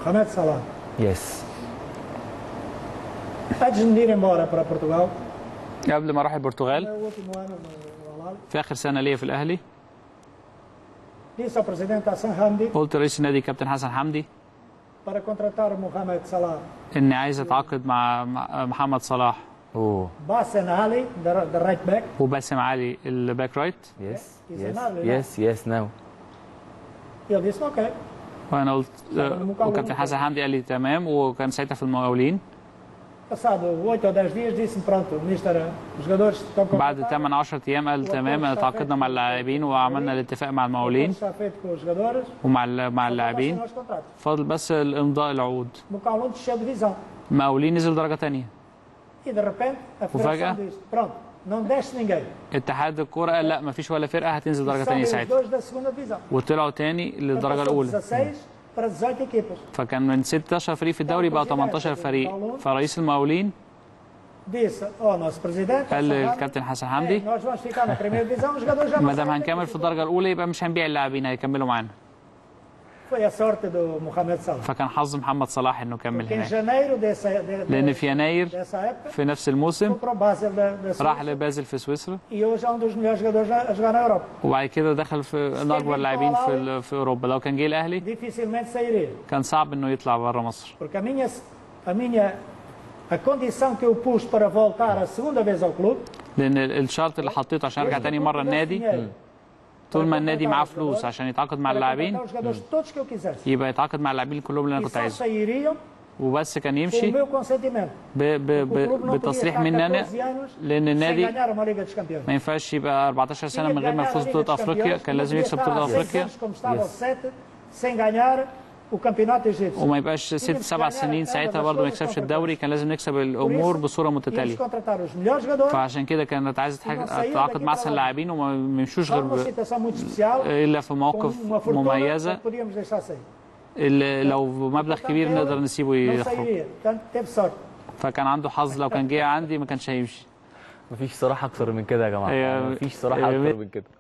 Mohamed Salah. يس Antes de ir embora para Portugal, قبل ما اروح no البرتغال último ano no, no Al-Ahly, في اخر سنه ليا في الاهلي disse ao presidente Hassan Hamdi قلت لرئيس النادي كابتن حسن حمدي para contratar Mohamed Salah, اني عايز اتعاقد مع مع محمد صلاح اوه Bassen Ali, the, the right back. وباسم علي الباك رايت يس Is يس it not? يس يس ناو Ele disse, ok. وانا قلت وكابتن حسن حمدي قال لي تمام وكان ساعتها في المقاولين Passado 8 ou 10 dias, disse-me, pronto, o mister, os jogadores estão بعد contratados. 8 10 ايام قال تمام تعاقدنا مع اللاعبين وعملنا الاتفاق مع O المقاولين acordo está feito com os jogadores. ومع ال- مع Só اللاعبين assinam os contratos. فاضل بس الامضاء العقود O Calão desceu divisão. المقاولين نزل درجه تانية E de repente, a Ufaga? federação disse, pronto, não desce ninguém. اتحاد الكوره قال لا مفيش ولا فرقه هتنزل درجه São تانية os ساعتها dois da segunda divisão. وطلعوا تاني للدرجه Passou الاولى 16 para 18 equipas. فكان من 16 فريق في الدوري بقى 18 فريق فرئيس المقاولين Disse ao nosso presidente, قال Hassan Hamdi, للكابتن حسن حمدي "Ei, nós vamos ficar na primeira divisão, os jogadores já ما não دام saem هنكمل daqui." في الدرجه الاولى يبقى مش هنبيع اللاعبين هيكملوا معانا Foi a sorte do Mohamed Salah. فكان حظ محمد صلاح انه كمل Porque em هناك janeiro dessa, de, لان de, في يناير dessa época, في نفس الموسم foi para o Basel da, da راح Suíça لبازل في سويسرا e hoje é um dos melhores jogadores a a jogar na Europa. وبعد كده دخل في من اكبر اللاعبين في ال- في اوروبا لو كان جه الاهلي Dificilmente sairia. كان صعب انه يطلع بره مصر Porque a minha, a minha a condição que eu pus para voltar a segunda vez ao clube لان ال- الشرط اللي حطيته عشان ارجع تاني مره النادي طول ما النادي معاه فلوس عشان يتعاقد مع para اللاعبين contratar os jogadores todos que eu quisesse. يبقى يتعاقد مع اللاعبين كلهم اللي انا E كنت só عايزهم sairiam وبس كان com o يمشي meu consentimento. ب ب O clube ب não podia بتصريح estar مني انا 14 anos لان sem النادي ganhar uma Liga dos Campeões. ما ينفعش يبقى 14 سنه Tinha من que غير ما ganhar a يفوز Liga بطوله dos افريقيا Campeões, كان não لازم podia يكسب estar بطوله há seis افريقيا anos, como estava aos sete, sem ganhar o campeonato egípcio. وما يبقاش ست سبع سنين ساعتها برضه ما يكسبش الدوري كان لازم نكسب الامور بصوره Íamos متتاليه contratar os melhores jogadores فعشان كده كانت عايزه تحاج- تتعاقد مع احسن لاعبين وما يمشوش Só غير numa ب- situação muito especial, الا في com مواقف uma fortuna مميزه que podíamos deixar sair. اللي لو مبلغ كبير نقدر نسيبه Não يخرج sairia. Portanto, teve sorte. فكان عنده حظ لو كان جه عندي ما كانش هيمشي مفيش صراحه اكتر من كده يا جماعه هي- مفيش صراحه هي- اكتر من كده